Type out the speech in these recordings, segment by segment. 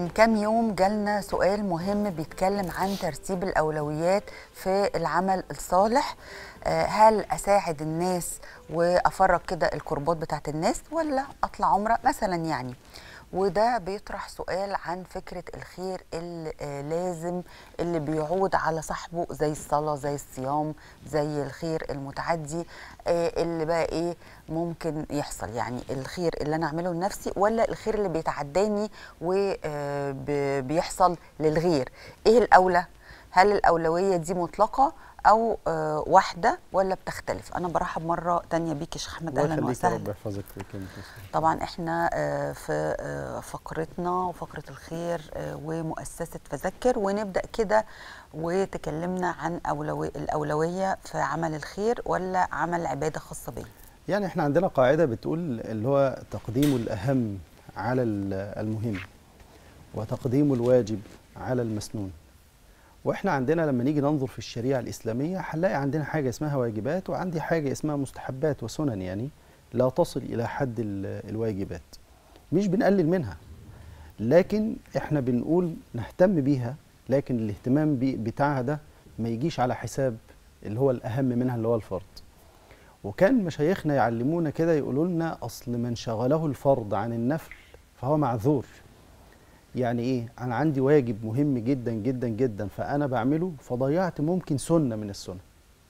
كام يوم جالنا سؤال مهم بيتكلم عن ترتيب الأولويات في العمل الصالح آه، هل أساعد الناس وأفرج كده الكربات بتاعت الناس ولا أطلع عمرة مثلا يعني وده بيطرح سؤال عن فكرة الخير اللي آه، لازم اللي بيعود على صاحبه زي الصلاة زي الصيام زي الخير المتعدي آه، اللي بقى ايه ممكن يحصل يعني الخير اللي انا اعمله لنفسي ولا الخير اللي بيتعداني وبيحصل للغير ايه الاولى هل الاولويه دي مطلقه او آه، واحده ولا بتختلف انا برحب مره تانية بيك يا شيخ احمد الله اهلا يخليك يا رب وسهلا يحفظك في كلمة الصلاة. طبعا احنا آه، في آه، فقرتنا وفقره الخير آه، ومؤسسه فذكر ونبدا كده وتكلمنا عن أولوي الاولويه في عمل الخير ولا عمل عباده خاصه بيا يعني احنا عندنا قاعدة بتقول اللي هو تقديم الأهم على ال- المهم وتقديم الواجب على المسنون واحنا عندنا لما نيجي ننظر في الشريعة الإسلامية هنلاقي عندنا حاجة اسمها واجبات وعندي حاجة اسمها مستحبات وسنن يعني لا تصل إلى حد ال- الواجبات مش بنقلل منها لكن احنا بنقول نهتم بيها لكن الاهتمام بي- بتاعها ده ما يجيش على حساب اللي هو الأهم منها اللي هو الفرض وكان مشايخنا يعلمونا كده يقولوا لنا اصل من شغله الفرض عن النفل فهو معذور يعني ايه انا عندي واجب مهم جدا جدا جدا فانا بعمله فضيعت ممكن سنه من السنن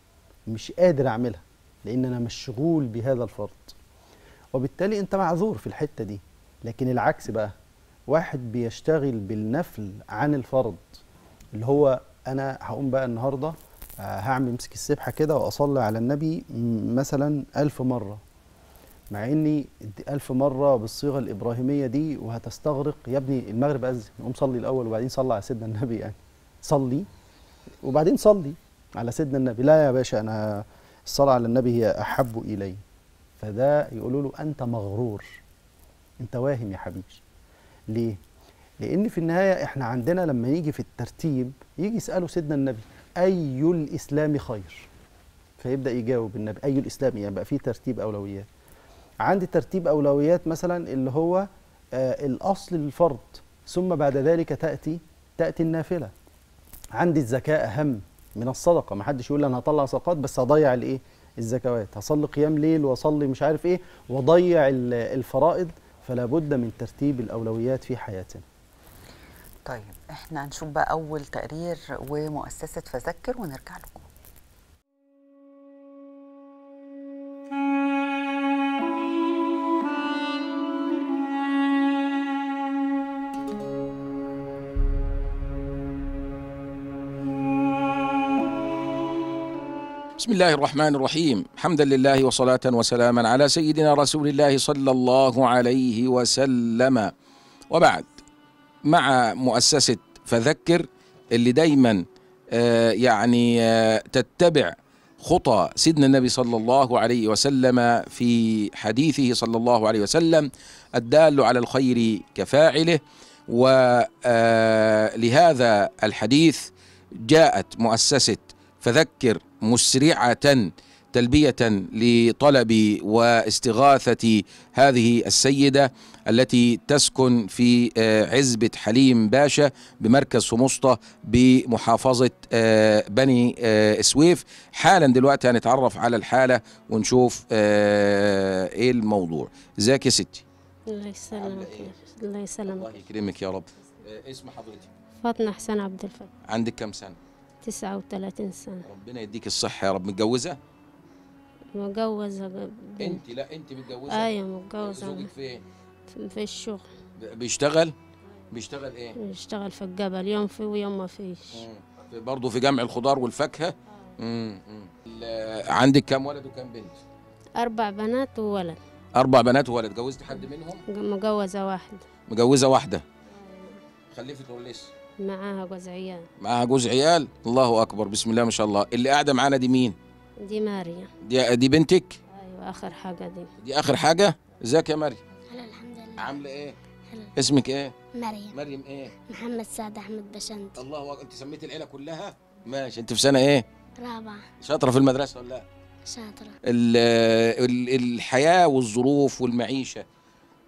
مش قادر اعملها لان انا مشغول بهذا الفرض وبالتالي انت معذور في الحته دي لكن العكس بقى واحد بيشتغل بالنفل عن الفرض اللي هو انا هقوم بقى النهارده آه، هعمل امسك السبحه كده واصلي على النبي م- مثلا ألف مره مع اني دي ألف مره بالصيغه الابراهيميه دي وهتستغرق يا ابني المغرب اذن قوم صلي الاول وبعدين صلي على سيدنا النبي يعني صلي وبعدين صلي على سيدنا النبي لا يا باشا انا الصلاه على النبي هي احب الي فده يقولوا له انت مغرور انت واهم يا حبيبي ليه لان في النهايه احنا عندنا لما يجي في الترتيب يجي يسالوا سيدنا النبي اي الاسلام خير فيبدا يجاوب النبي اي الاسلام يعني بقى في ترتيب اولويات عندي ترتيب اولويات مثلا اللي هو آه الاصل الفرض ثم بعد ذلك تاتي تاتي النافله عندي الزكاه اهم من الصدقه ما حدش يقول لي انا هطلع صدقات بس هضيع الايه الزكوات هصلي قيام ليل واصلي مش عارف ايه واضيع ال- الفرائض فلا بد من ترتيب الاولويات في حياتنا طيب احنا هنشوف بقى اول تقرير ومؤسسه فذكر ونرجع لكم بسم الله الرحمن الرحيم حمدا لله وصلاة وسلاما على سيدنا رسول الله صلى الله عليه وسلم وبعد مع مؤسسة فذكر اللي دايما آه، يعني آه، تتبع خطى سيدنا النبي صلى الله عليه وسلم في حديثه صلى الله عليه وسلم الدال على الخير كفاعله ولهذا الحديث جاءت مؤسسة فذكر مسرعة تلبية لطلب واستغاثة هذه السيدة التي تسكن في آه، عزبة حليم باشا بمركز سمسطة بمحافظة آه، بني آه، سويف حالا دلوقتي هنتعرف على الحالة ونشوف آه، ايه الموضوع ازيك يا ستي الله يسلمك عاملة يا شيخ. الله يسلمك يكرمك يا رب آه، اسم حضرتك فاطمة حسن عبد الفتاح عندك كم سنة 39 سنة ربنا يديك الصحة يا رب متجوزة مجوزة ب- بنت انت لا انت متجوزة أيوة متجوزة زوجك فين في- في الشغل بيشتغل بيشتغل ايه يشتغل في الجبل يوم في ويوم ما فيش مم. برضه في جمع الخضار والفاكهه مم. مم. ال- عندك كام ولد وكام بنت أربع بنات وولد اربع بنات وولد جوزت حد منهم مجوزة واحد مجوزه واحده خلفت ولا لسه معاها جوز عيال معاها جوز عيال الله اكبر بسم الله ما شاء الله اللي قاعده معانا دي مين دي ماريا دي دي بنتك أيوة آخر حاجة دي دي اخر حاجه ازيك يا مريم هلا الحمد لله عامله ايه هلا اسمك ايه مريم مريم ايه محمد سعد احمد بشنت الله اكبر انت سميت العيله كلها ماشي انت في سنه ايه رابعة شاطره في المدرسه ولا لا شاطرة ال- ال- الحياة والظروف والمعيشة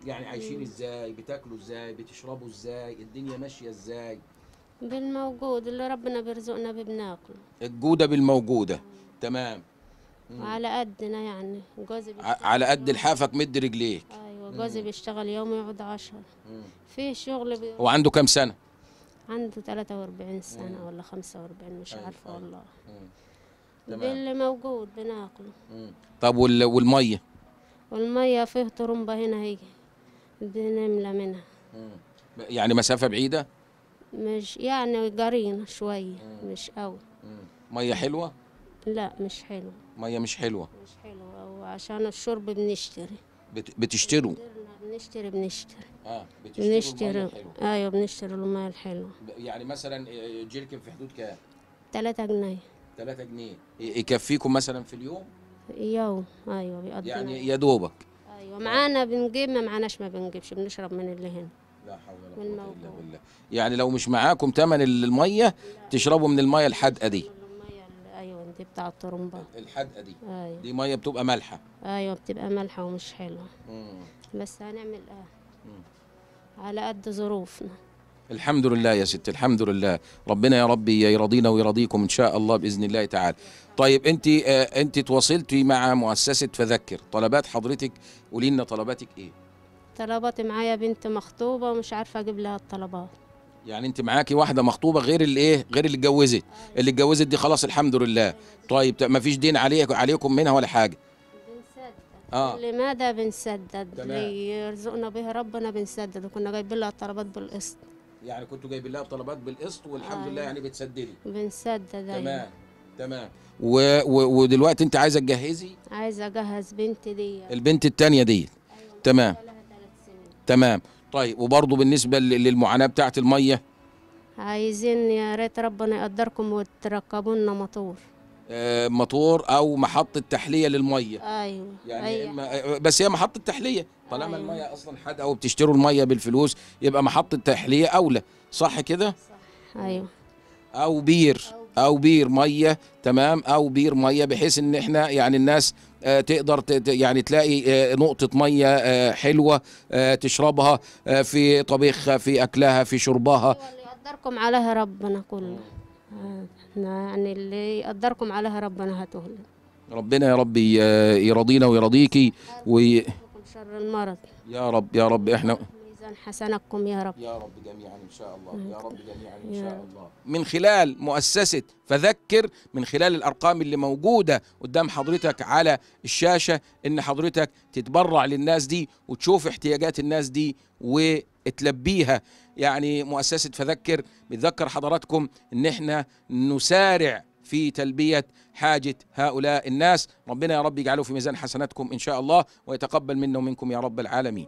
يعني عايشين ازاي بتاكلوا ازاي بتشربوا ازاي الدنيا ماشيه ازاي بالموجود اللي ربنا بيرزقنا بيه بناكله الجوده بالموجوده تمام مم. وعلى قدنا يعني جوزي ع- بيشتغل على قد يوم- لحافك مد رجليك ايوه جوزي بيشتغل يوم يقعد عشرة مم. في شغل بي... هو عنده كام سنه عنده 43 سنة مم. ولا 45 مش أيوة، عارفة أيوة. والله مم. تمام. باللي موجود بناكله مم. طب وال- والميه والمية فيه طرمبة هنا هي بنملى منها مم. يعني مسافه بعيده مش يعني قرينة شوية مش قوي مم. ميه حلوه لا مش حلو ميه مش حلوه مش حلو وعشان الشرب بنشتري بت- بتشتروا قدرنا بنشتري بنشتري اه بتشتروا المية بنشتري الحلوة. ايوه بنشتري المية الحلوة ب- يعني مثلا آه، جيركن في حدود كام 3 جنيه 3 جنيه ي- يكفيكم مثلا في اليوم يوم ايوه بيقضينا يعني يا دوبك ايوه معانا بنجيب ما معناش ما بنجيبش بنشرب من اللي هنا لا حول ولا قوه والموضوع. الا بالله يعني لو مش معاكم ثمن الميه تشربوا من الميه الحادقه دي المية اللي- ايوه دي بتاع الطرمبات الحادقه دي ايوه دي ميه بتبقى مالحه ايوه بتبقى مالحة ومش حلوة مم. بس هنعمل ايه على قد ظروفنا الحمد لله يا ست الحمد لله ربنا يا ربي يرضينا ويرضيكم ان شاء الله باذن الله تعالى طيب انت آه انت تواصلتي مع مؤسسه فذكر طلبات حضرتك قولي لنا طلباتك ايه طلباتي معايا بنت مخطوبة ومش عارفة اجيب لها الطلبات يعني انت معاكي واحده مخطوبه غير اللي ايه غير اللي اتجوزت اللي اتجوزت دي خلاص الحمد لله طيب ما فيش دين عليك عليكم منها ولا حاجه بنسدد اه اللي ماذا بنسدد تمام. اللي يرزقنا به ربنا بنسدد وكنا جايبين لها الطلبات بالقسط يعني كنتوا جايبين لها طلبات بالقسط والحمد آه. لله يعني بتسددي بنسدد أيوة. تمام تمام و... و... ودلوقتي انت عايزه تجهزي عايزة اجهز بنتي دي البنت التانية دي تمام لها ثلاث سنين تمام طيب وبرضه بالنسبه لل- للمعاناه بتاعه الميه عايزين يا ريت ربنا يقدركم وتركبوا لنا موتور آه موتور او محطه تحليه للميه ايوه يعني أي إما آه، بس هي محطه تحليه طالما أيوة. الميه اصلا حادقه وبتشتروا الميه بالفلوس يبقى محطه تحليه اولى صح كده ايوه او بير او بير ميه تمام او بير ميه بحيث ان احنا يعني الناس آه، تقدر ت- ت- يعني تلاقي آه، نقطة مية آه، حلوة آه، تشربها آه، في طبيخها في أكلها في شربها أيوة اللي يقدركم عليها ربنا كله آه، يعني اللي يقدركم عليها ربنا هتهلك ربنا يا رب ي- يرضينا ويرضيكي وي... لكم شر المرض يا رب يا رب احنا ميزان حسنكم يا رب يا رب جميعا ان شاء الله يا رب جميعا ان يا شاء رب. الله من خلال مؤسسه فذكر من خلال الارقام اللي موجوده قدام حضرتك على الشاشه ان حضرتك تتبرع للناس دي وتشوف احتياجات الناس دي وتلبيها يعني مؤسسه فذكر بتذكر حضراتكم ان احنا نسارع في تلبيه حاجه هؤلاء الناس ربنا يا رب يجعله في ميزان حسناتكم ان شاء الله ويتقبل منا ومنكم يا رب العالمين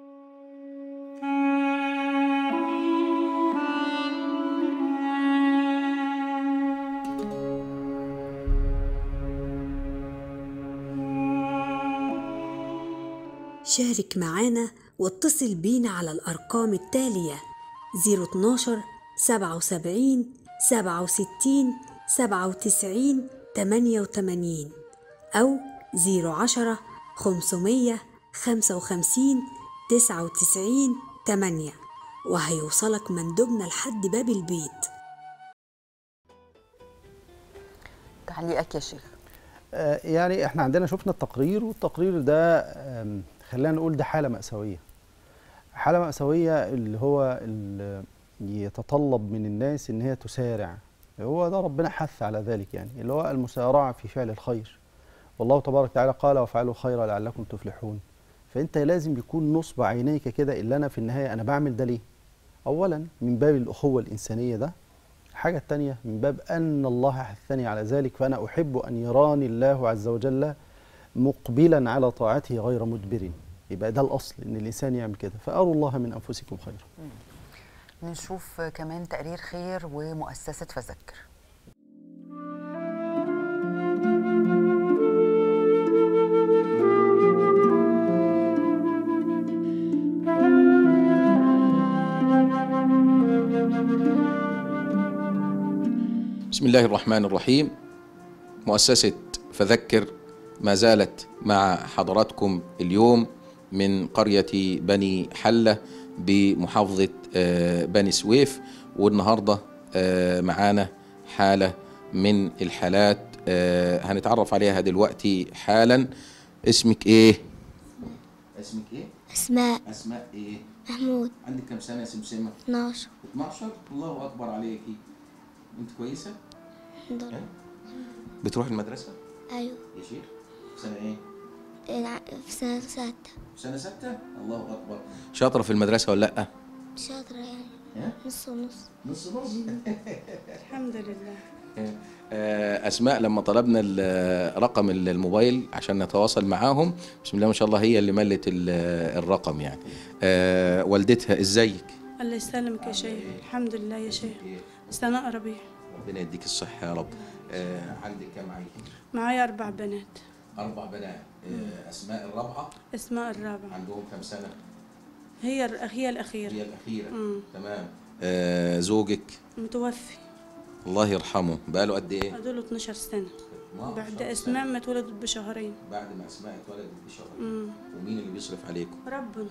شارك معانا واتصل بينا على الأرقام التالية 012 77 67 97 88 أو 010 500 55 99 8 وهيوصلك مندوبنا لحد باب البيت تعليقك يا شيخ آه، يعني احنا عندنا شفنا التقرير والتقرير ده آم، خلينا نقول ده حالة مأساوية حالة مأساوية اللي هو اللي يتطلب من الناس ان هي تسارع هو ده ربنا حث على ذلك يعني اللي هو المسارعة في فعل الخير والله تبارك وتعالى قال وافعلوا خيرا لعلكم تفلحون فانت لازم يكون نصب عينيك كده اللي انا في النهاية انا بعمل ده ليه اولا من باب الاخوة الانسانية ده الحاجة التانية من باب أن الله حثني على ذلك فأنا أحب أن يراني الله عز وجل مقبلا على طاعته غير مدبر يبقى ده الأصل إن الإنسان يعمل كده فأروا الله من أنفسكم خيرا نشوف كمان تقرير خير ومؤسسة فذكر بسم الله الرحمن الرحيم مؤسسة فذكر ما زالت مع حضراتكم اليوم من قرية بني حلة بمحافظة آه، بني سويف والنهاردة آه، معانا حالة من الحالات آه، هنتعرف عليها دلوقتي حالا اسمك ايه؟ اسمك ايه؟ أسماء اسماء ايه؟ محمود عندك كم سنة يا سمسمة؟ 12 12 الله اكبر عليكي انت كويسة؟ الحمد لله بتروح المدرسة أيوة يا شيخ؟ سنة ايه؟ الع- في سنة ستة سنة ستة؟ الله أكبر شاطرة في المدرسة ولا لأ؟ شاطرة يعني ها؟ نص ونص نص نص الحمد لله آه، أسماء لما طلبنا ال- رقم ال- الموبايل عشان نتواصل معاهم بسم الله ما شاء الله هي اللي ملت ال- الرقم يعني آه، والدتها ازيك؟ الله يسلمك يا شيخ الحمد لله يا شيخ سناء ربيع ربنا يديك الصحة يا رب آه، عندك كم عيل؟ معايا أربع بنات أربع بنات آه، أسماء الرابعة اسماء الرابعة عندهم كم سنة؟ هي الر- هي الأخيرة هي الأخيرة مم. تمام آه، زوجك متوفي الله يرحمه بقاله قد إيه؟ هدول 12 سنة ما بعد شاء الله. أسماء ما اتولدت بشهرين بعد ما اسماء اتولدت بشهر مم. ومين اللي بيصرف عليكم ربنا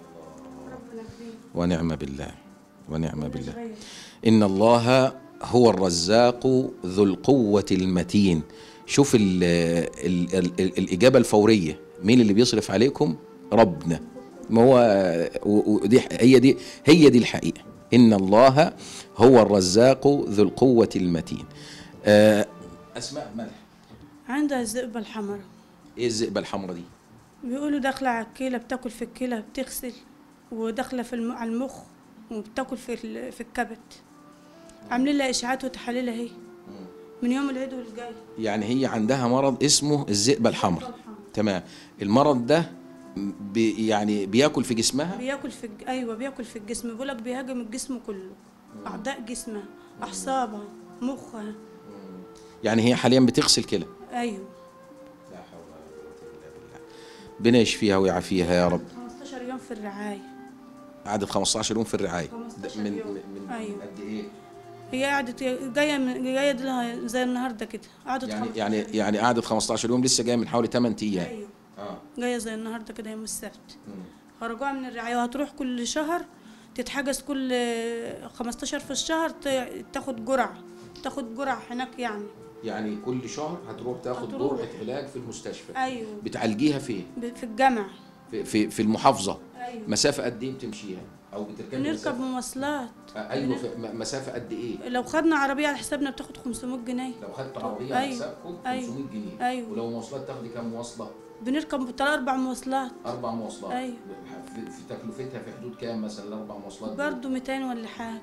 ربنا كريم ونعم بالله ونعم بالله غير. ان الله هو الرزاق ذو القوه المتين شوف ال ال ال ال الاجابه الفوريه مين اللي بيصرف عليكم ربنا ما هو و- ودي هي دي هي دي الحقيقه ان الله هو الرزاق ذو القوه المتين آه، اسماء ملح عندها الذئبة الحمراء ايه الذئبه الحمراء دي بيقولوا داخلة على الكلى بتاكل في الكلى بتغسل وداخلة في الم... على المخ وبتاكل في ال... في الكبد عاملين لها إشاعات وتحاليل أهي من يوم العيد والجاي يعني هي عندها مرض اسمه الذئبه الحمراء تمام المرض ده بي يعني بياكل في جسمها بياكل في الج... ايوه بياكل في الجسم بيقولك بيهاجم الجسم كله اعضاء جسمها اعصابها مخها يعني هي حاليا بتغسل كلى ايوه لا حول ولا قوه الا بالله ربنا يشفيها ويعافيها يا رب 15 يوم في الرعايه قعدت 15 يوم في الرعايه 15 من يوم. من, من أيوة. قد ايه هي قعدت جايه من جايه دي لها زي النهارده كده قعدت يعني 15 يعني يعني قعدت 15 يوم لسه جايه من حوالي 8 ايام ايوه اه جايه زي النهارده كده يوم السبت مم. خرجوها من الرعايه وهتروح كل شهر تتحجز كل 15 في الشهر ت- تاخد جرعه تاخد جرعه هناك يعني يعني كل شهر هتروح تاخد هتروح. جرعه علاج في المستشفى ايوه بتعالجيها فين ب- في الجامعه في في, في المحافظه ايوه مسافه قد ايه بتمشيها او بتركبي بنركب مسافة- مواصلات آه، ايوه في م- مسافه قد ايه لو خدنا عربية على حسابنا بتاخد 500 جنيه لو خدت عربيه على أيوة. حسابكم أيوة. 500 جنيه أيوة. ولو مواصلات تاخدي كام مواصله بنركب تلات أربع مواصلات اربع مواصلات أيوة. في, في تكلفتها في حدود كام مثلا الاربع مواصلات دي؟ برضو 200 ولا حاجة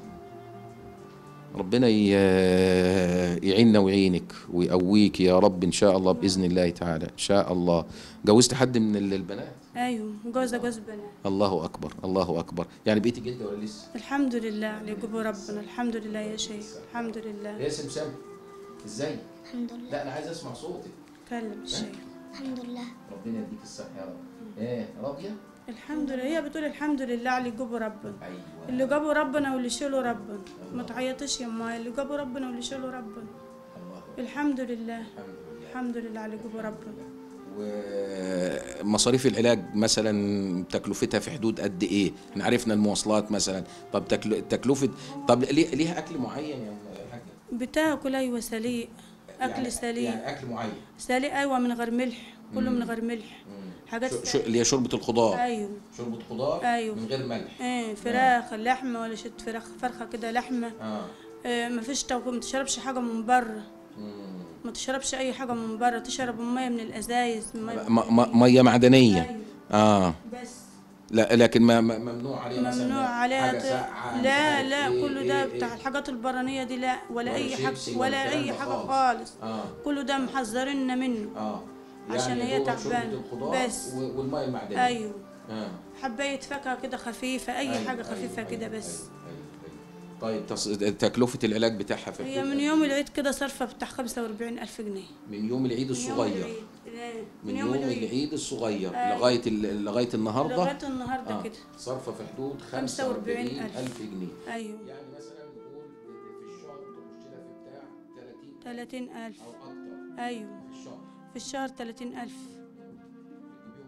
ربنا ي- يعيننا ويعينك ويقويك يا رب ان شاء الله باذن الله تعالى ان شاء الله جوزت حد من ال- البنات أيوة جوزة جوز بنات الله اكبر الله اكبر يعني بقيتي جده ولا لسه الحمد لله على جبر ربنا الحمد لله يا شيخ الحمد لله يا سمسم ازاي الحمد لله لا انا عايز اسمع صوتك كلم الشيخ الحمد لله ربنا يديك الصحه يا رب ايه راضيه الحمد لله هي بتقول الحمد لله على اللي جابه ربنا ايوه اللي جابه ربنا واللي شاله ربنا ما تعيطش يا ماي اللي جابه ربنا واللي شاله ربنا الله الحمد لله الحمد لله الحمد لله على اللي جابه ربنا ومصاريف العلاج مثلا تكلفتها في حدود قد ايه؟ احنا عرفنا المواصلات مثلا طب تكل- تكلفه طب ليه- ليها اكل معين يا حاجه؟ بتاكل أيوة سليق أكل يعني سليق يعني اكل معين سليق أيوة من غير ملح كله من غير ملح حاجات شو- شو- اللي هي شوربه الخضار أيوه شوربه خضار أيوة. من غير ملح ايه فراخ لحمه ولا شت فراخ فرخه كده لحمه اه إيه ما فيش توكل ما تشربش حاجه من بره مم. ما تشربش اي حاجه من بره تشرب ميه من الازايز ميه م- م- ميه معدنيه أيوة. اه بس لا لكن ما ما- ممنوع عليه مثلا ممنوع عليها حاجه ت- ساقعه مش لا عارف لا إيه، كله إيه، ده إيه. بتاع الحاجات البرانيه دي لا ولا ولا اي حاجه شيبسي ولا ولا الكلام اي ده حاجه خالص. خالص اه كله ده محذريننا منه اه عشان يعني هي يا دوب تعبانة. شوربة الخضار بس. و- والميه المعدنيه ايوه اه حبايه فاكهه كده خفيفه اي أيوة، حاجه خفيفه أيوة، كده أيوة، بس أيوة، أيوة، أيوة. طيب تص- تكلفة العلاج بتاعها في هي حدود من قد يوم إيه؟ العيد كده صرفه بتاع 45 الف جنيه من يوم العيد من يوم الصغير العيد. إيه، من يوم العيد الصغير أيوة. لغاية ال- لغاية النهاردة لغايه النهارده آه. كده صرفة في حدود 45 45 ألف. ألف جنيه ايوه يعني مثلا نقول في الشهر تخش لها في بتاع 30 30 ألف أو أكتر أيوه في الشهر في الشهر 30 ألف تجيبيهم منين؟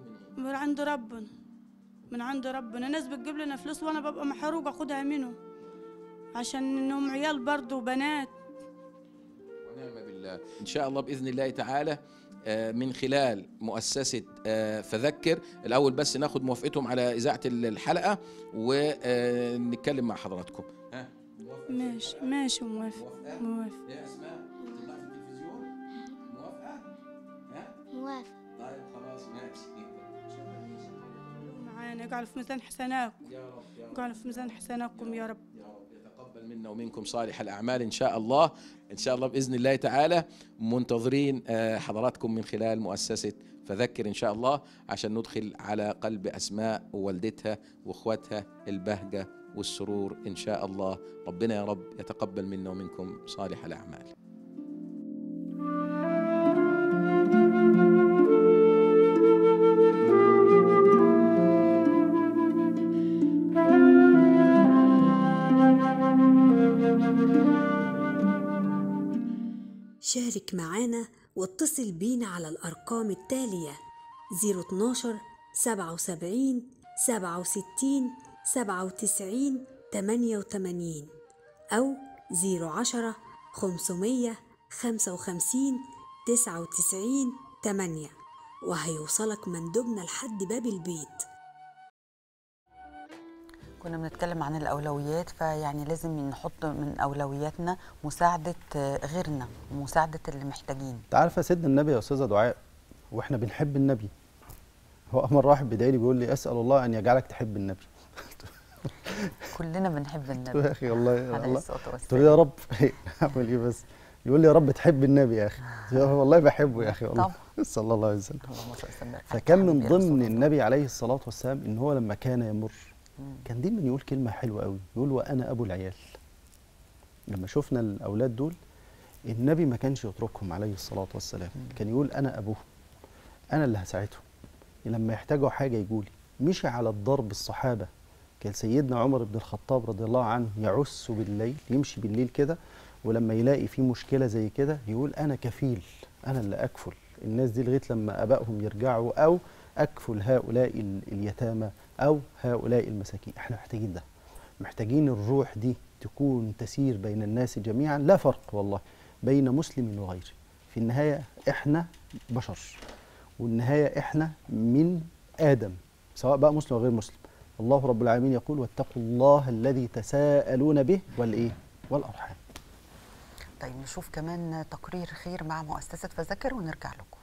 من عند ربنا من عند ربنا ناس بتجيب لنا فلوس وانا ببقى محروق اخدها منهم عشان انهم عيال برضه وبنات ونعم بالله إن شاء الله بإذن الله تعالى آه، من خلال مؤسسة آه، فذكر الأول بس ناخد موافقتهم على إذاعة الحلقة ونتكلم مع حضراتكم ها ماشي ماشي موافق موافقة؟ موافق يا أسماء تطلع في التلفزيون موافقة؟ ها؟ موافق طيب خلاص ماشي معانا اجعلوا في ميزان حسناتكم يا رب يا رب اجعلوا في ميزان حسناتكم يا رب يا رب يتقبل منا ومنكم صالح الأعمال إن شاء الله إن شاء الله بإذن الله تعالى منتظرين آه، حضراتكم من خلال مؤسسة فذكر إن شاء الله عشان ندخل على قلب أسماء ووالدتها وإخواتها البهجة والسرور إن شاء الله ربنا يا رب يتقبل منا ومنكم صالح الأعمال شارك معانا واتصل بينا على الأرقام التالية 012 77 67 97 88 أو 010 500 55 99 8 وهيوصلك مندوبنا لحد باب البيت كنا بنتكلم عن الأولويات فيعني لازم نحط من أولوياتنا مساعدة آه، غيرنا ومساعدة اللي محتاجين انت عارفه سيدنا النبي يا استاذه دعاء واحنا بنحب النبي هو مره واحد بيدعي لي بيقول لي اسال الله ان يجعلك تحب النبي كلنا بنحب قلت له النبي يا اخي والله عليه الله الصلاة قلت له يا رب اعمل ايه بس يقول لي يا رب تحب النبي يا اخي قلت له والله بحبه يا اخي والله صلى الله عليه وسلم اللهم صل وسلم على فكان من حبيبي يا رسول ضمن الله. النبي عليه الصلاه والسلام ان هو لما كان يمر مم. كان دايما يقول كلمه حلوه قوي يقول وانا ابو العيال لما شفنا الاولاد دول النبي ما كانش يتركهم عليه الصلاه والسلام كان يقول انا ابوهم انا اللي هساعدهم لما يحتاجوا حاجه يقولي مشي على الضرب الصحابه كان سيدنا عمر بن الخطاب رضي الله عنه يعس بالليل يمشي بالليل كده ولما يلاقي في مشكله زي كده يقول انا كفيل انا اللي اكفل الناس دي لغايه لما ابائهم يرجعوا او اكفل هؤلاء ال- اليتامى او هؤلاء المساكين احنا محتاجين ده محتاجين الروح دي تكون تسير بين الناس جميعا لا فرق والله بين مسلم وغيره في النهايه احنا بشر والنهايه احنا من ادم سواء بقى مسلم او غير مسلم الله رب العالمين يقول واتقوا الله الذي تساءلون به والايه والارحام طيب نشوف كمان تقرير خير مع مؤسسة فذكر ونرجع لكم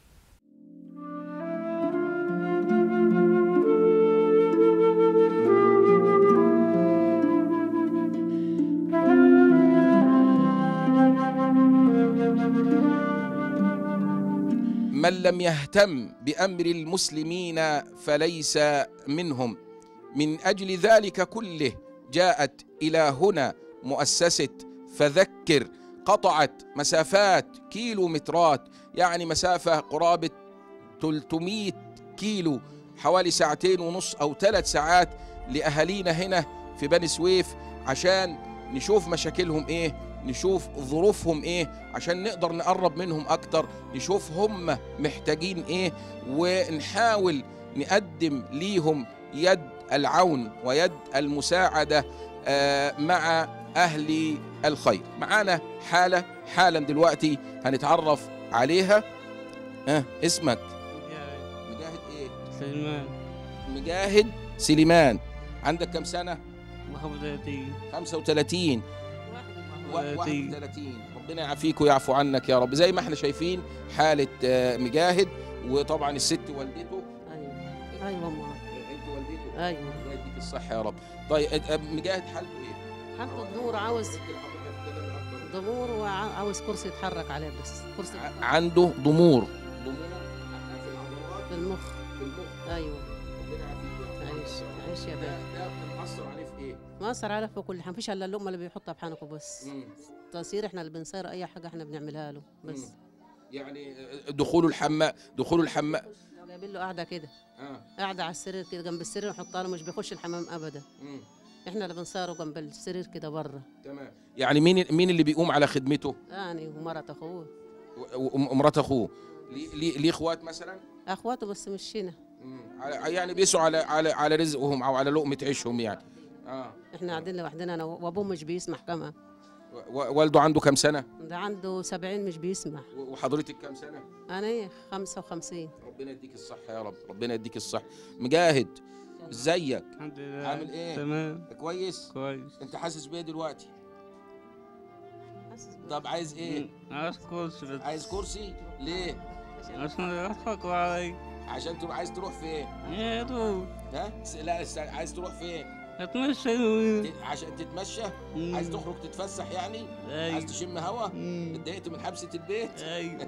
من لم يهتم بامر المسلمين فليس منهم من اجل ذلك كله جاءت الى هنا مؤسسه فذكر قطعت مسافات كيلومترات يعني مسافه قرابه 300 كيلو حوالي ساعتين ونص او ثلاث ساعات لاهالينا هنا في بني سويف عشان نشوف مشاكلهم ايه نشوف ظروفهم ايه عشان نقدر نقرب منهم اكتر نشوف هم محتاجين ايه ونحاول نقدم ليهم يد العون ويد المساعده آه، مع اهل الخير معانا حاله حالا دلوقتي هنتعرف عليها اه اسمك مجاهد ايه سلمان مجاهد سليمان عندك كم سنه مخبرتي 35 و- مخبرتي 31 ربنا يعافيك ويعفو عنك يا رب زي ما احنا شايفين حالة آه، مجاهد وطبعا الست والدته ايوه ايوه ما انت والدته ايوه الله يديك الصحة يا رب طيب آه، مجاهد حالته ايه؟ حالته الدور عاوز ممكن حضرتك تتكلم أكتر؟ ضمور وعاوز كرسي يتحرك عليه بس كرسي ع- عنده ضمور ضمور في العضلات في المخ في المخ ايوه ربنا يعافيك ويعفو عنك عايش يا رب. عايش يا ده بيه ده مأثر عليه في ايه؟ ما صار على في كل حاجه مفيش الا اللقمه اللي بيحطها بحنكه بس مم. تصير احنا اللي بنصير اي حاجه احنا بنعملها له بس مم. يعني آه، دخول الحمام دخول الحمام لو جايبين له قاعده كده اه قاعده على السرير كده جنب السرير نحطها له مش بيخش الحمام ابدا مم. احنا اللي بنصيره جنب السرير كده بره تمام يعني مين مين اللي بيقوم على خدمته؟ يعني ومرات اخوه و- و- ومرات اخوه ليه ليه ليه اخوات مثلا اخواته بس مش هنا مم. على- يعني بيسعوا على على على رزقهم او على لقمه عيشهم يعني اه احنا قاعدين لوحدنا انا وابوه مش بيسمع كمان و- و- والده عنده كام سنه ده عنده 70 مش بيسمع و- وحضرتك كام سنه انا ايه 55 ربنا يديك الصحه يا رب ربنا يديك الصحه مجاهد ازيك الحمد لله عامل ايه تمام كويس كويس انت حاسس بايه دلوقتي حاسس بيه. طب عايز ايه عايز كورس بس عايز كرسي ليه عشان يضحكوا علي عشان تروح عايز تروح فين يا دوب ها س- لا س- عايز تروح فين اتمشى يومين ت- عشان تتمشى عايز تخرج تتفسح يعني عايز ايوه تشم هوا مم. اتضايقت من حبسه البيت ايوه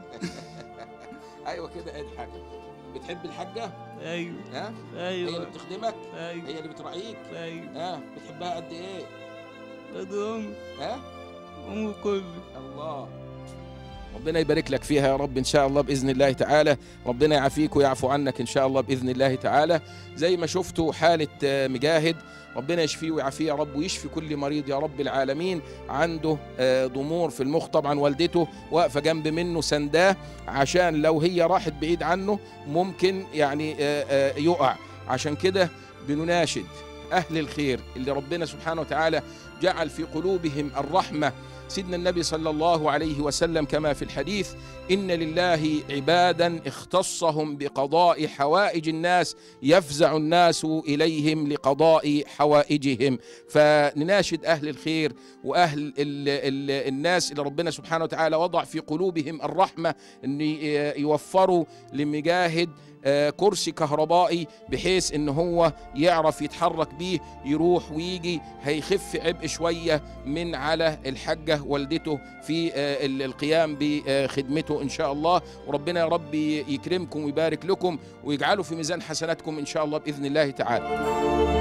ايوه كده اضحك بتحب الحاجه ايوه ها هي اللي ايوه بتخدمك ايوه هي اللي بتراعيك ايوه ها بتحبها قد ايه بدهم ها ام كله الله ربنا يبارك لك فيها يا رب ان شاء الله باذن الله تعالى ربنا يعافيك ويعفو عنك ان شاء الله باذن الله تعالى زي ما شفتوا حاله آه، مجاهد ربنا يشفيه ويعافيه يا رب ويشفي كل مريض يا رب العالمين عنده آه، ضمور في المخ طبعا والدته واقفه جنب منه سنداه عشان لو هي راحت بعيد عنه ممكن يعني آه، آه، يقع عشان كده بنناشد اهل الخير اللي ربنا سبحانه وتعالى جعل في قلوبهم الرحمه سيدنا النبي صلى الله عليه وسلم كما في الحديث ان لله عبادا اختصهم بقضاء حوائج الناس يفزع الناس اليهم لقضاء حوائجهم فنناشد اهل الخير واهل ال ال الناس اللي ربنا سبحانه وتعالى وضع في قلوبهم الرحمه ان ي- يوفروا لمجاهد آه، كرسي كهربائي بحيث ان هو يعرف يتحرك بيه يروح ويجي هيخف عبء شويه من على الحاجه والدته في آه، ال- القيام بخدمته ان شاء الله وربنا يا رب يكرمكم ويبارك لكم ويجعله في ميزان حسناتكم ان شاء الله باذن الله تعالى.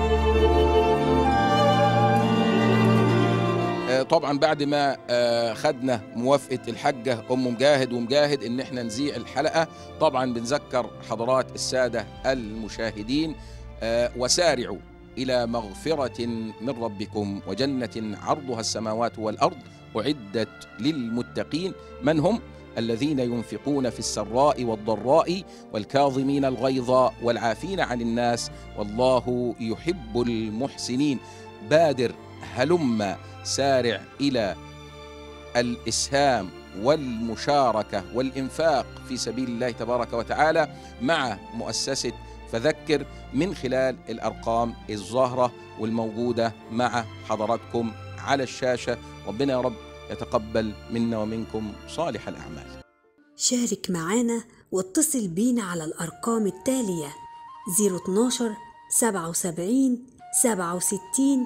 آه، طبعا بعد ما آه، خدنا موافقه الحاجه ام مجاهد ومجاهد ان احنا نذيع الحلقه طبعا بنذكر حضرات الساده المشاهدين آه، وسارعوا الى مغفره من ربكم وجنه عرضها السماوات والارض اعدت للمتقين من هم الذين ينفقون في السراء والضراء والكاظمين الغيظ والعافين عن الناس والله يحب المحسنين بادر هلم سارع الى الاسهام والمشاركه والانفاق في سبيل الله تبارك وتعالى مع مؤسسه فذكر من خلال الارقام الظاهره والموجوده مع حضراتكم على الشاشه ربنا يا رب يتقبل منا ومنكم صالح الاعمال شارك معانا واتصل بينا على الأرقام التالية 012 77 67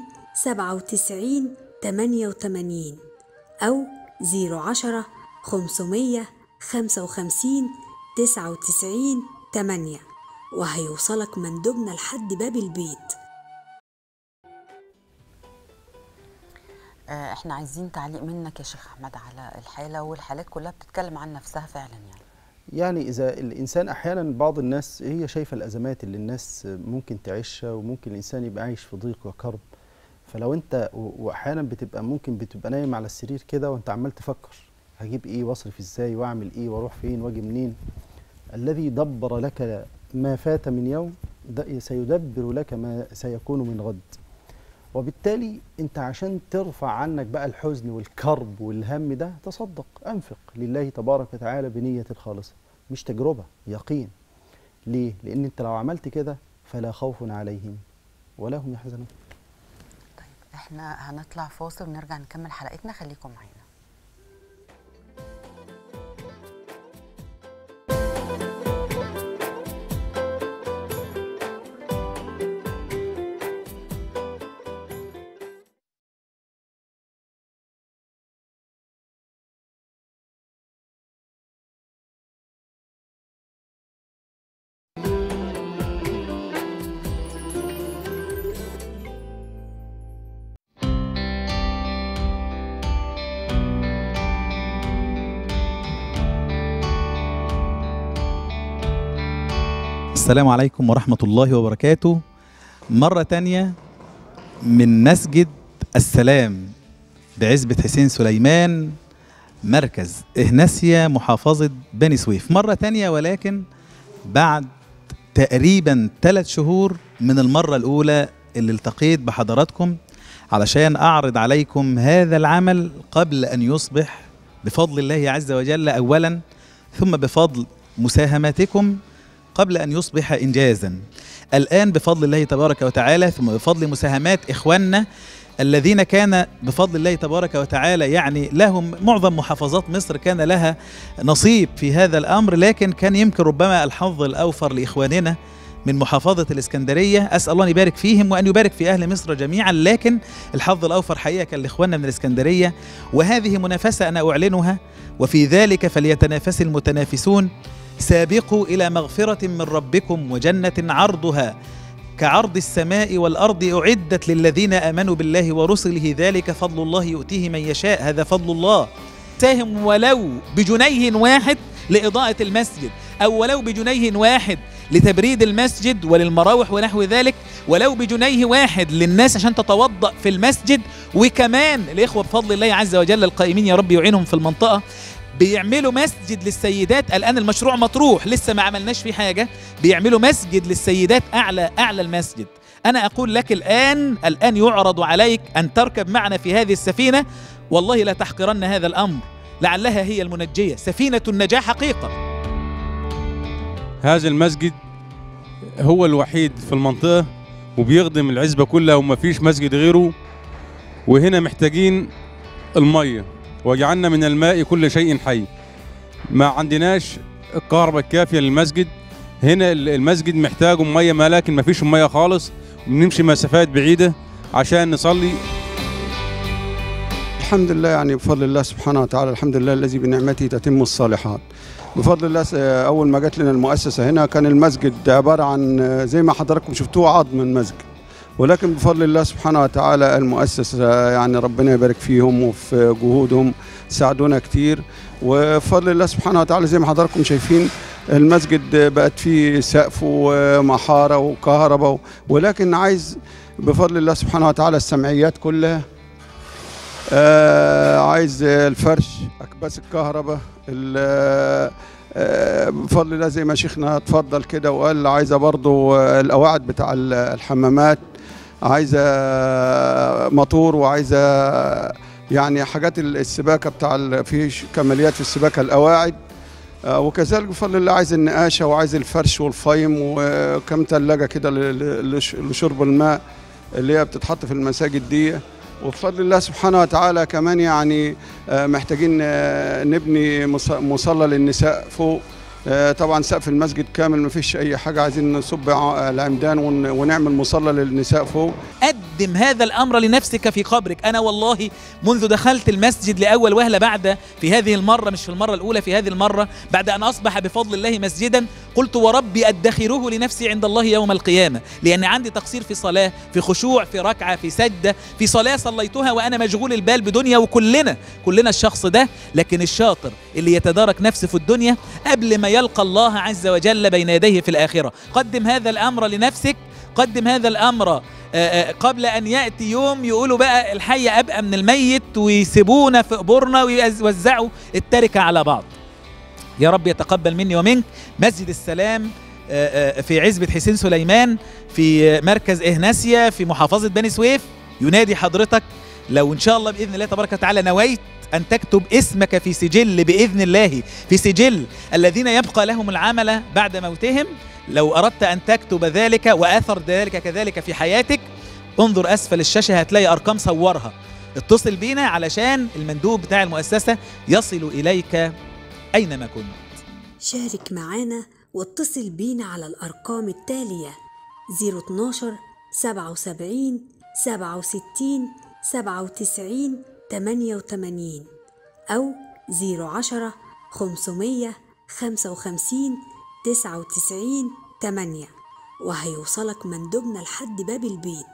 97 88 أو 010 500 55 99 8 وهيوصلك مندوبنا لحد باب البيت آه، احنا عايزين تعليق منك يا شيخ احمد على الحاله والحالات كلها بتتكلم عن نفسها فعلا يعني يعني إذا الإنسان أحيانا بعض الناس هي شايفة الأزمات اللي الناس ممكن تعيشها وممكن الإنسان يبقى عايش في ضيق وكرب فلو أنت و- وأحيانا بتبقى ممكن بتبقى نايم على السرير كده وأنت عمال تفكر هجيب إيه وأصرف إزاي وأعمل إيه وأروح فين وأجي منين الذي دبر لك ما فات من يوم ده سيدبر لك ما سيكون من غد وبالتالي انت عشان ترفع عنك بقى الحزن والكرب والهم ده تصدق انفق لله تبارك وتعالى بنية خالصة مش تجربة يقين ليه؟ لأن انت لو عملت كده فلا خوف عليهم ولا هم يحزنون طيب احنا هنطلع فاصل ونرجع نكمل حلقتنا خليكم معانا السلام عليكم ورحمة الله وبركاته مرة تانية من مسجد السلام بعزبة حسين سليمان مركز إهناسيا محافظة بني سويف مرة تانية ولكن بعد تقريبا ثلاث شهور من المرة الأولى اللي التقيت بحضراتكم علشان أعرض عليكم هذا العمل قبل أن يصبح بفضل الله عز وجل أولا ثم بفضل مساهماتكم قبل أن يصبح إنجازا الآن بفضل الله تبارك وتعالى ثم بفضل مساهمات إخواننا الذين كان بفضل الله تبارك وتعالى يعني لهم معظم محافظات مصر كان لها نصيب في هذا الأمر لكن كان يمكن ربما الحظ الأوفر لإخواننا من محافظة الإسكندرية أسأل الله أن يبارك فيهم وأن يبارك في أهل مصر جميعا لكن الحظ الأوفر حقيقة كان لإخواننا من الإسكندرية وهذه منافسة أنا أعلنها وفي ذلك فليتنافس المتنافسون سابقوا إلى مغفرة من ربكم وجنة عرضها كعرض السماء والأرض أعدت للذين آمنوا بالله ورسله ذلك فضل الله يؤتيه من يشاء هذا فضل الله ساهم ولو بجنيه واحد لإضاءة المسجد أو ولو بجنيه واحد لتبريد المسجد وللمراوح ونحو ذلك ولو بجنيه واحد للناس عشان تتوضأ في المسجد وكمان الإخوة بفضل الله عز وجل القائمين يا رب يعينهم في المنطقة بيعملوا مسجد للسيدات الان المشروع مطروح لسه ما عملناش فيه حاجه بيعملوا مسجد للسيدات اعلى اعلى المسجد انا اقول لك الان الان يعرض عليك ان تركب معنا في هذه السفينه والله لا تحقرن هذا الامر لعلها هي المنجيه سفينه النجاه حقيقه هذا المسجد هو الوحيد في المنطقة وبيخدم العزبة كلها وما فيش مسجد غيره وهنا محتاجين المية وجعلنا من الماء كل شيء حي ما عندناش الكهرباء الكافية للمسجد هنا المسجد محتاج مية ما لكن ما فيش مية خالص بنمشي مسافات بعيدة عشان نصلي الحمد لله يعني بفضل الله سبحانه وتعالى الحمد لله الذي بنعمته تتم الصالحات بفضل الله س- اول ما جت لنا المؤسسه هنا كان المسجد عباره عن زي ما حضراتكم شفتوه عظم المسجد ولكن بفضل الله سبحانه وتعالى المؤسسه يعني ربنا يبارك فيهم وفي جهودهم ساعدونا كتير وبفضل الله سبحانه وتعالى زي ما حضراتكم شايفين المسجد بقت فيه سقف ومحاره وكهرباء ولكن عايز بفضل الله سبحانه وتعالى السمعيات كلها آه عايز الفرش اكباس الكهرباء ال- آه بفضل الله زي ما شيخنا اتفضل كده وقال عايزه برضو آه، القواعد بتاع ال- الحمامات عايزه موتور وعايزه يعني حاجات ال- السباكه بتاع ال- في ش- كماليات في السباكه القواعد آه، وكذلك بفضل الله عايز النقاشه وعايز الفرش والفايم وكم ثلاجه كده ل- ل- لش- لشرب الماء اللي هي بتتحط في المساجد دي وبفضل الله سبحانه وتعالى كمان يعني آه، محتاجين آه، نبني مص- مصلى للنساء فوق آه، طبعا سقف المسجد كامل ما فيش اي حاجه عايزين نصب ع- العمدان ون- ونعمل مصلى للنساء فوق قدم هذا الامر لنفسك في قبرك انا والله منذ دخلت المسجد لاول وهله بعد في هذه المره مش في المره الاولى في هذه المره بعد ان اصبح بفضل الله مسجدا قلت وربي ادخره لنفسي عند الله يوم القيامه لان عندي تقصير في صلاه في خشوع في ركعه في سجده في صلاه صليتها وانا مشغول البال بدنيا وكلنا كلنا الشخص ده لكن الشاطر اللي يتدارك نفسه في الدنيا قبل ما يلقى الله عز وجل بين يديه في الاخره قدم هذا الامر لنفسك قدم هذا الامر آه، آه، قبل ان ياتي يوم يقولوا بقى الحي ابقى من الميت ويسيبونا في قبورنا ويوزعوا التركه على بعض يا رب يتقبل مني ومنك مسجد السلام آه، آه، في عزبة حسين سليمان في آه، مركز إهناسيا في محافظة بني سويف ينادي حضرتك لو إن شاء الله بإذن الله تبارك وتعالى نويت أن تكتب اسمك في سجل بإذن الله في سجل الذين يبقى لهم العمل بعد موتهم لو أردت أن تكتب ذلك وأثر ذلك كذلك في حياتك انظر أسفل الشاشة هتلاقي أرقام صورها اتصل بينا علشان المندوب بتاع المؤسسة يصل إليك أينما كنت شارك معانا واتصل بينا على الأرقام التالية 012 77 67 97 88 أو 010 500 55 99 8 وهيوصلك مندوبنا لحد باب البيت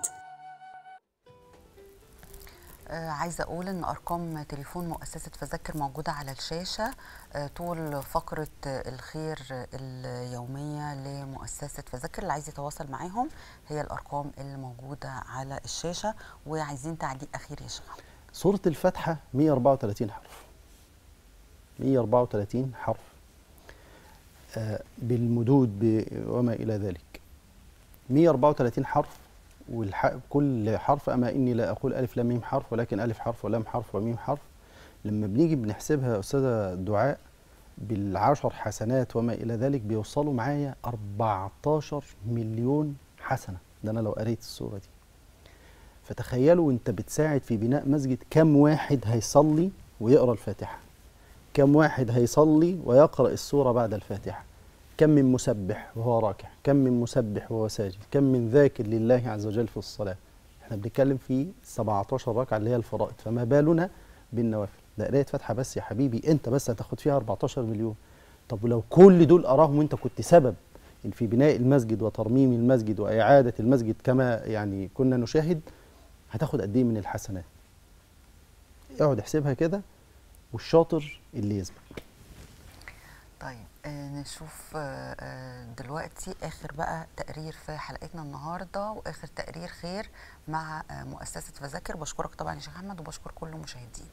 آه، عايزه اقول ان ارقام تليفون مؤسسه فذكر موجوده على الشاشه آه، طول فقره آه، الخير اليوميه لمؤسسه فذكر اللي عايز يتواصل معاهم هي الارقام اللي موجوده على الشاشه وعايزين تعليق اخير يا شيخ محمد. سورة الفاتحة 134 حرف 134 حرف آه، بالمدود ب- وما إلى ذلك 134 حرف وكل حرف أما إني لا أقول ألف لام ميم حرف ولكن ألف حرف ولام حرف وميم حرف لما بنيجي بنحسبها يا أستاذة دعاء بالعشر حسنات وما إلى ذلك بيوصلوا معايا 14 مليون حسنة ده أنا لو قريت السورة دي فتخيلوا وانت بتساعد في بناء مسجد كم واحد هيصلي ويقرأ الفاتحة كم واحد هيصلي ويقرأ السورة بعد الفاتحة كم من مسبح وهو راكع كم من مسبح وهو ساجد كم من ذاكر لله عز وجل في الصلاة احنا بنتكلم في 17 ركعة اللي هي الفرائض فما بالنا بالنوافل ده قراية فاتحة بس يا حبيبي انت بس هتاخد فيها 14 مليون طب ولو كل دول قراهم وانت كنت سبب إن في بناء المسجد وترميم المسجد وإعادة المسجد كما يعني كنا نشاهد هتاخد قد ايه من الحسنات اقعد احسبها كده والشاطر اللي يسبق طيب آه نشوف آه آه دلوقتي اخر بقى تقرير في حلقتنا النهارده واخر تقرير خير مع آه مؤسسه فذاكر بشكرك طبعا يا شيخ احمد وبشكر كل المشاهدين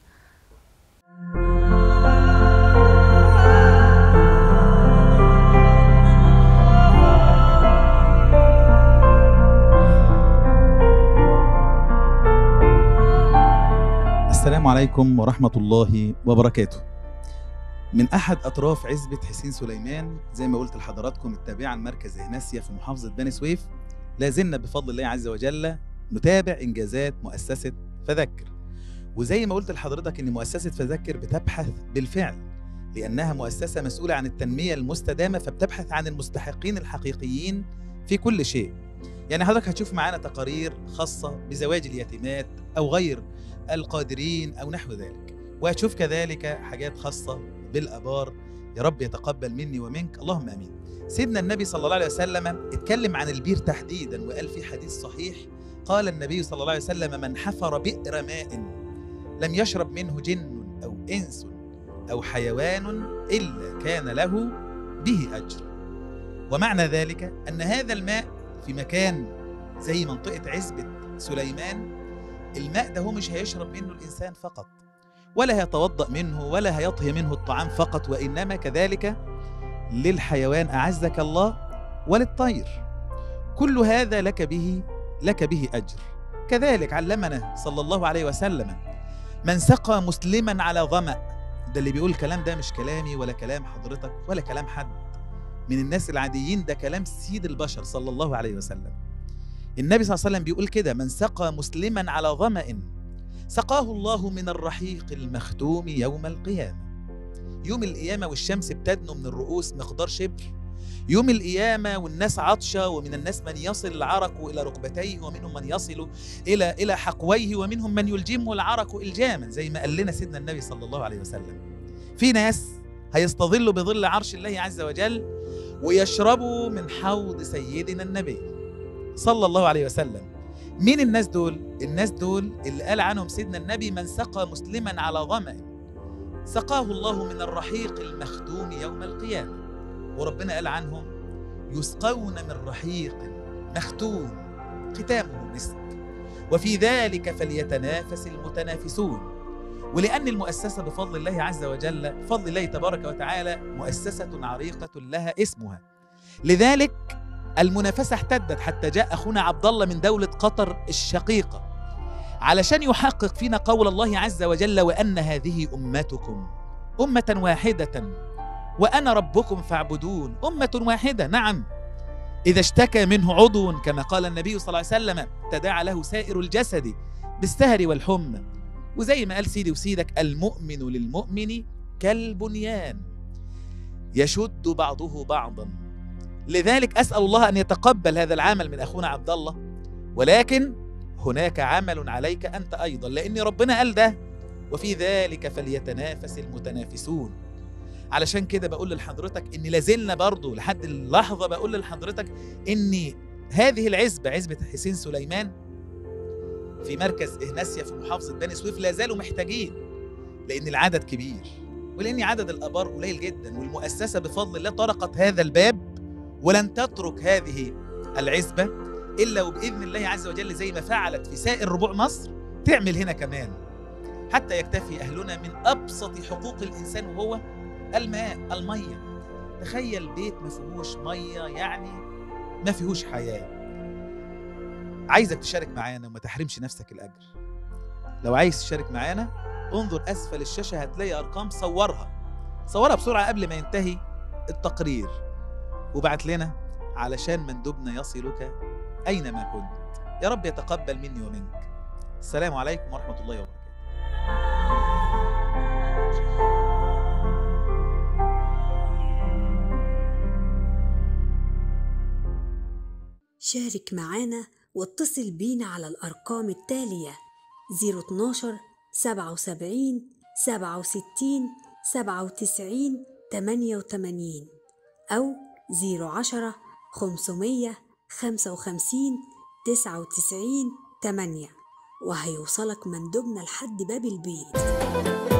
السلام عليكم ورحمة الله وبركاته من أحد أطراف عزبة حسين سليمان زي ما قلت لحضراتكم التابعة لمركز إهناسيا في محافظة بني سويف لا زلنا بفضل الله عز وجل نتابع إنجازات مؤسسة فذكر وزي ما قلت لحضرتك إن مؤسسة فذكر بتبحث بالفعل لأنها مؤسسة مسؤولة عن التنمية المستدامة فبتبحث عن المستحقين الحقيقيين في كل شيء يعني حضرتك هتشوف معانا تقارير خاصة بزواج اليتيمات أو غير القادرين أو نحو ذلك وهتشوف كذلك حاجات خاصة بالأبار يا رب يتقبل مني ومنك اللهم آمين سيدنا النبي صلى الله عليه وسلم اتكلم عن البير تحديدا وقال في حديث صحيح قال النبي صلى الله عليه وسلم من حفر بئر ماء لم يشرب منه جن أو إنس أو حيوان إلا كان له به أجر ومعنى ذلك أن هذا الماء في مكان زي منطقة عزبة سليمان الماء ده هو مش هيشرب منه الإنسان فقط ولا هيتوضأ منه ولا هيطهي منه الطعام فقط وإنما كذلك للحيوان أعزك الله وللطير كل هذا لك به لك به أجر كذلك علمنا صلى الله عليه وسلم من سقى مسلما على ظمأ ده اللي بيقول الكلام ده مش كلامي ولا كلام حضرتك ولا كلام حد من الناس العاديين ده كلام سيد البشر صلى الله عليه وسلم النبي صلى الله عليه وسلم بيقول كده من سقى مسلما على ظمأ سقاه الله من الرحيق المختوم يوم القيامة يوم القيامة والشمس بتدنو من الرؤوس مقدار شبر يوم القيامة والناس عطشة ومن الناس من يصل العرق إلى ركبتيه ومنهم من يصل إلى إلى حقويه ومنهم من يلجمه العرق إلجاما زي ما قال لنا سيدنا النبي صلى الله عليه وسلم في ناس هيستظلوا بظل عرش الله عز وجل ويشربوا من حوض سيدنا النبي صلى الله عليه وسلم مين الناس دول؟ الناس دول اللي قال عنهم سيدنا النبي من سقى مسلما على ظمأ سقاه الله من الرحيق المختوم يوم القيامة وربنا قال عنهم يسقون من رحيق مختوم ختامه مسك وفي ذلك فليتنافس المتنافسون ولأن المؤسسة بفضل الله عز وجل بفضل الله تبارك وتعالى مؤسسة عريقة لها اسمها لذلك المنافسة احتدت حتى جاء أخونا عبد الله من دولة قطر الشقيقة علشان يحقق فينا قول الله عز وجل وأن هذه أمتكم أمة واحدة وأنا ربكم فاعبدون أمة واحدة نعم إذا اشتكى منه عضو كما قال النبي صلى الله عليه وسلم تداعى له سائر الجسد بالسهر والحمى وزي ما قال سيدي وسيدك المؤمن للمؤمن كالبنيان يشد بعضه بعضا لذلك اسال الله ان يتقبل هذا العمل من اخونا عبد الله ولكن هناك عمل عليك انت ايضا لان ربنا قال ده وفي ذلك فليتنافس المتنافسون علشان كده بقول لحضرتك ان لازلنا برضو لحد اللحظه بقول لحضرتك ان هذه العزبه عزبه حسين سليمان في مركز إهناسيا في محافظة بني سويف لا زالوا محتاجين لأن العدد كبير ولأن عدد الآبار قليل جدا والمؤسسة بفضل الله طرقت هذا الباب ولن تترك هذه العزبة إلا وبإذن الله عز وجل زي ما فعلت في سائر ربوع مصر تعمل هنا كمان حتى يكتفي أهلنا من أبسط حقوق الإنسان وهو الماء المية تخيل بيت ما فيهوش ميه يعني ما فيهوش حياه عايزك تشارك معانا وما تحرمش نفسك الاجر لو عايز تشارك معانا انظر اسفل الشاشه هتلاقي ارقام صورها صورها بسرعه قبل ما ينتهي التقرير وبعت لنا علشان مندوبنا يصلك اينما كنت يا رب يتقبل مني ومنك السلام عليكم ورحمه الله وبركاته شارك معانا واتصل بينا على الأرقام التالية 012 77 67 97 88 أو 010 500 55 99 8 وهيوصلك مندوبنا لحد باب البيت